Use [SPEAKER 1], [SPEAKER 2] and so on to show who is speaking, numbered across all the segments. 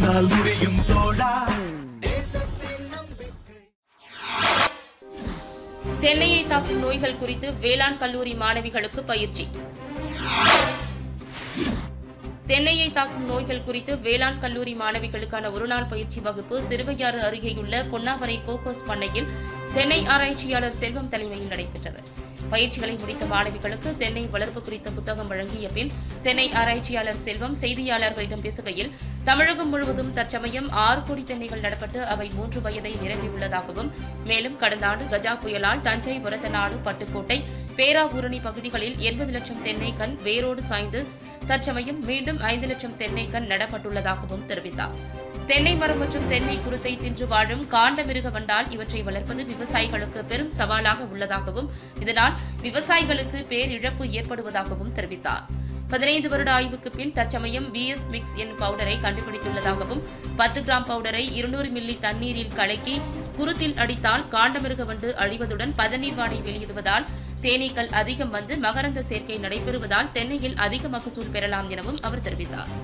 [SPEAKER 1] உன்னால் முடியும் தோழா
[SPEAKER 2] தென்னையை தாக்கும் நோய்கள் குறித்து வேளாண் கல்லூரி மாணவிகளுக்கு பயிற்சி தென்னையை தாக்கும் நோய்கள் குறித்து வேளாண் கல்லூரி மாணவிகளுக்கான ஒருநாள் பயிற்சி வகுப்பு திருவையாறு அருகேயுள்ள பொன்னாவரை கோகோஸ் பண்ணையில் தென்னை ஆராய்ச்சியாளர் செல்வம் தலைமையில் நடைபெற்றது பயிற்சிகளை முடித்த மாணவிகளுக்கு தென்னை வளர்ப்பு குறித்த புத்தகம் வழங்கிய பின் தென்னை ஆராய்ச்சியாளர் செல்வம் செய்தியாளர்களிடம் பேசுகையில் தமிழகம் முழுவதும் தற்சமயம் ஆறு கோடி தென்னைகள் நடப்பட்டு அவை மூன்று வயதை நிரம்பியுள்ளதாகவும் மேலும் கடந்த ஆண்டு கஜா புயலால் தஞ்சை உரத்தநாடு பட்டுக்கோட்டை பேராவூரணி பகுதிகளில் எண்பது லட்சம் தென்னை கண் வேரோடு சாய்ந்து தற்சமயம் மீண்டும் ஐந்து லட்சம் தென்னை கண் நடப்பட்டுள்ளதாகவும் தெரிவித்தார் தென்னை மரம் மற்றும் தென்னை குருத்தை தின்று வாழும் காண்டமிருக வண்டால் இவற்றை வளர்ப்பது விவசாயிகளுக்கு பெரும் சவாலாக உள்ளதாகவும் இதனால் விவசாயிகளுக்கு பேரிழப்பு ஏற்படுவதாகவும் தெரிவித்தார் பதினைந்து வருட ஆய்வுக்கு பின் தற்சமயம் பிஎஸ் மிக்ஸ் என்னும் பவுடரை கண்டுபிடித்துள்ளதாகவும் பத்து கிராம் பவுடரை இருநூறு மில்லி தண்ணீரில் கலக்கி குருத்தில் அடித்தால் காண்டமிருக வண்டு அழிவதுடன் பதநீர் வாடை வெளியிடுவதால் தேனீக்கள் அதிகம் வந்து மகரந்த சேர்க்கை நடைபெறுவதால் தென்னையில் அதிக மகசூல் பெறலாம் எனவும் அவர் தெரிவித்தார்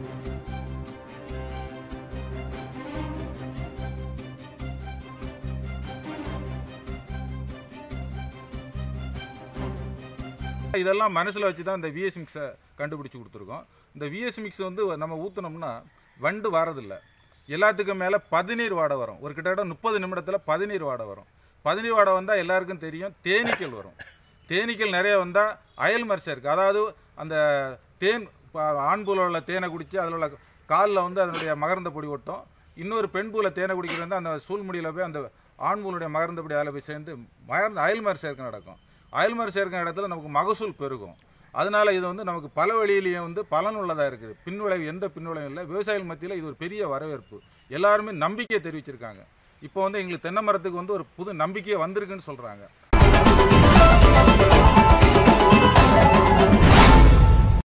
[SPEAKER 3] இதெல்லாம் மனசில் வச்சு தான் இந்த விஎஸ் மிக்ஸை கண்டுபிடிச்சி கொடுத்துருக்கோம் இந்த விஎஸ் மிக்ஸ் வந்து நம்ம ஊற்றுனோம்னா வண்டு வரதில்லை எல்லாத்துக்கும் மேலே பதினீர் வாடை வரும் ஒரு கிட்டத்தட்ட முப்பது நிமிடத்தில் பதினீர் வாடை வரும் பதினீர் வாடை வந்தால் எல்லாருக்கும் தெரியும் தேனீக்கள் வரும் தேனீக்கள் நிறைய வந்தால் அயல் மரிசை இருக்குது அதாவது அந்த தேன் ப- ஆண் பூவில் உள்ள தேனை குடித்து அதில் உள்ள காலில் வந்து அதனுடைய மகரந்த பொடி ஒட்டும் இன்னொரு பெண் பூவில் தேனை குடிக்கிறது வந்து அந்த சூழ்முடியில் போய் அந்த ஆண் பூலுடைய மகரந்த பொடி அதில் போய் சேர்ந்து மகர்ந்த அயல் மரி சேர்க்கை நடக்கும் அயல் மரி சேர்க்கிற இடத்துல நமக்கு மகசூல் பெருகும் அதனால இது வந்து நமக்கு பல வழியிலையும் வந்து பலன் உள்ளதாக இருக்குது பின்விளைவு எந்த பின்விளைவும் இல்லை விவசாயிகள் மத்தியில் இது ஒரு பெரிய வரவேற்பு எல்லாருமே நம்பிக்கையை தெரிவிச்சிருக்காங்க இப்போ வந்து எங்களுக்கு தென்னை மரத்துக்கு வந்து ஒரு புது நம்பிக்கையே வந்திருக்குன்னு சொல்கிறாங்க